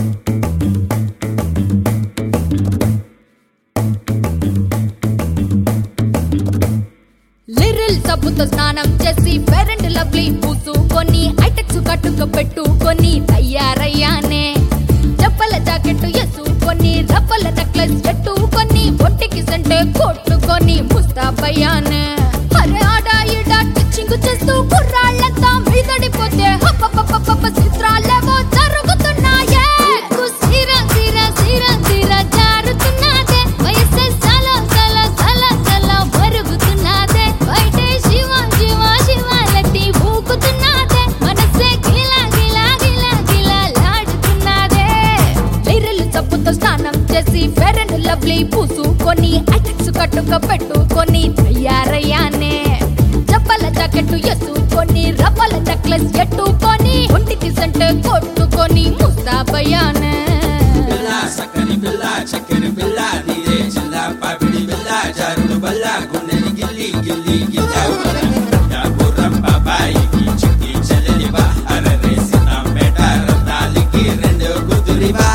Liril సబ్బుతో స్నానం చేసి పేరెంట్ లవ్లీ పూసుకొని ఐటెక్స్ కట్టుక పెట్టుకొని తయారయ్యానే చెప్పల జాకెట్ ఎసుకొని రవ్వల నెక్లెస్ ఎట్టుకొని ఒంటికి సంటే కొట్టుకొని ముస్తాబయ్యానే అరే ఆడా ఈడా టిచ్చింగ్ చేస్తూ కుర్రాళ్ళంతా మీదడిపోతే హప్పప్పప్పప్ప చిత్రాలేవో జరుగుతున్నాయే సిర సిర సిర సిర జారుతున్నదే వయస్సే సల సల సల సల మరుగుతున్నదే బయటే శివ శివ శివాలతి ఊగుతున్నదే మనసే గిలా గిలా గిలా గిలా లాడుతున్నదే లిరలు చప్పుతో స్నానం చేసి ఫెరెండ్ లవ్లీ పూసుకొని ఐటెక్స్ కట్టుక పెట్టుకొని తయారయ్యానే చెప్పల జాకెట్ ఎసుకొని రవ్వల నెక్లెస్ ఎట్టుకొని ఒంటికి సంటే కొట్టుకొని ముస్తాబయ్యానే పిల్ల సక్కని పిల్ల చక్కని పిల్ల నీరే చిల్ల పాపిడి పిల్ల జారుడు బల్ల గుండెని గిల్లి గిల్లి గిల్లా గుర్రం బాబాయికి చిక్కి చెల్లెలి బా అరరేసిన పేట రత్నాలికి రెండు కుదురి బా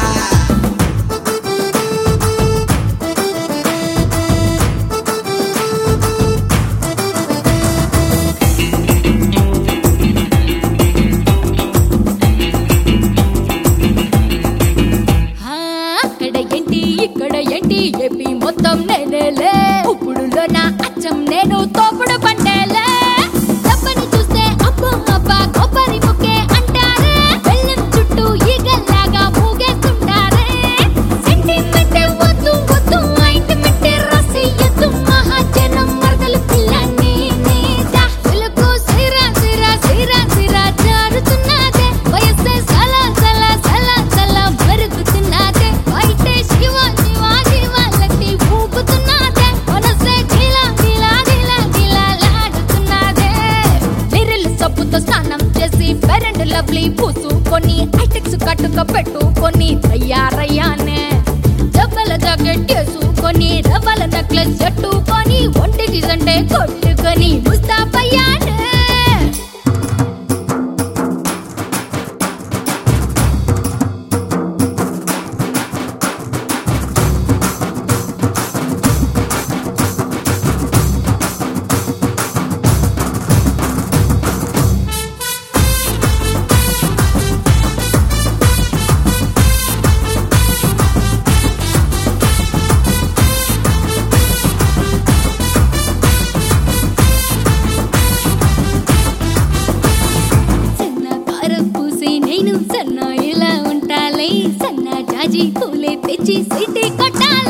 ఆ, అక్కడ ఏంటి ఇక్కడ ఏంటి ఏపీ మొత్తం నేనేలే ఇప్పుడు నా అచ్చం నేను తోపుడు పంటేలే డబ్బని చూస్తే అబ్బో అబ్బా కొబ్బరి ముక్కే అంటారే బెల్లం చుట్టూ ఈగల్లాగా మూగేస్తుంటారే సెంటిమెంట్ వద్దు వద్దు ఆయింట్మెంట్ రాసి ఎద్దు మహాజనం మరదలు పిల్ల నేనేదా పిలకు సిర సిర సిర సిర జారుతున్నదే వయస్సే సల సల సల సల మరుగుతున్నదే బయటే శివ శివ శివాలకి ఊపుతున్నదే మనసే గిలా గిలా గిలా గిలా లాడుతున్నదే లిరిల్ సబ్బుతో స్నానం చేసి పెరెంట్ లవ్లీ పూసుకొని ఐటెక్స్ కట్టుక పెట్టుకొని తయారయ్యానే జబ్బల జాకెట్ వేసుకొని రవ్వల నెక్లెస్ చెట్టుకొని ఒంటికి సంటే కొట్టుకొని ముస్తాబయ్యానే సన్న కారం పూసి నేను సన్న ఇలా ఉంటాలే సన్న జాజి పూలే తెచ్చి సిటీ కొట్టాలి